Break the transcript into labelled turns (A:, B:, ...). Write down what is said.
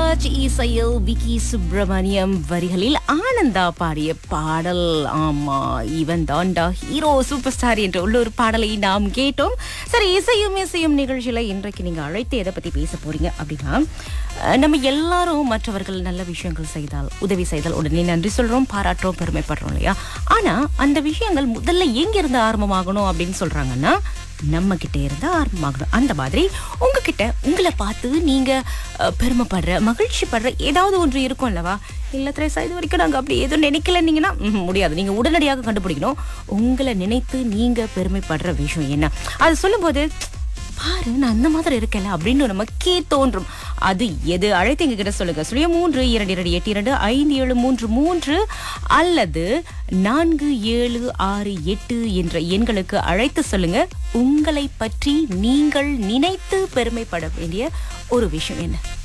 A: ராஜ் இசையில் விக்கி சுப்பிரமணியம் வரிகளில் ஆனந்தா பாடிய பாடல் ஆமா இவன் தான்டா ஹீரோ சூப்பர் ஸ்டார் என்ற உள்ள ஒரு பாடலை நாம் கேட்டோம் சரி இசையும் இசையும் நிகழ்ச்சியில இன்றைக்கு நீங்க அழைத்து எதை பத்தி பேச போறீங்க அப்படின்னா அஹ், நம்ம எல்லாரும் மற்றவர்கள் நல்ல விஷயங்கள் செய்தால் உதவி செய்தால் உடனே நன்றி சொல்றோம் பாராட்டுறோம் பெருமைப்படுறோம் இல்லையா ஆனா அந்த விஷயங்கள் முதல்ல எங்க இருந்து ஆரம்பமாகணும் அப்படின்னு சொல்றாங்கன்னா நம்ம கிட்ட இருந்து ஆரம்பமாகணும் அந்த மாதிரி உங்ககிட்ட உங்களை பார்த்து நீங்க அஹ், பெருமைப்படுற மகிழ்ச்சி படுற ஏதாவது ஒன்று இருக்கும் அல்லவா இல்ல திரேசா இது வரைக்கும் நாங்க அப்படி எதுவும் நினைக்கலன்னீங்கன்னா ம்ஹும், முடியாது நீங்க உடனடியாக கண்டுபிடிக்கணும் உங்களை நினைத்து நீங்க பெருமைப்படுற விஷயம் என்ன அது சொல்லும்போது பாரு நான் அந்த மாதிரி இருக்கல அப்படின்னு நமக்கே தோன்றும் அது எது அழைத்து எங்க கிட்ட சொல்லுங்க சுழிய மூன்று இரண்டு இரண்டு எட்டு இரண்டு ஐந்து ஏழு மூன்று மூன்று அல்லது நான்கு ஏழு ஆறு எட்டு என்ற எண்களுக்கு அழைத்து சொல்லுங்க உங்களை பற்றி நீங்கள் நினைத்து பெருமைப்பட வேண்டிய ஒரு விஷயம் என்ன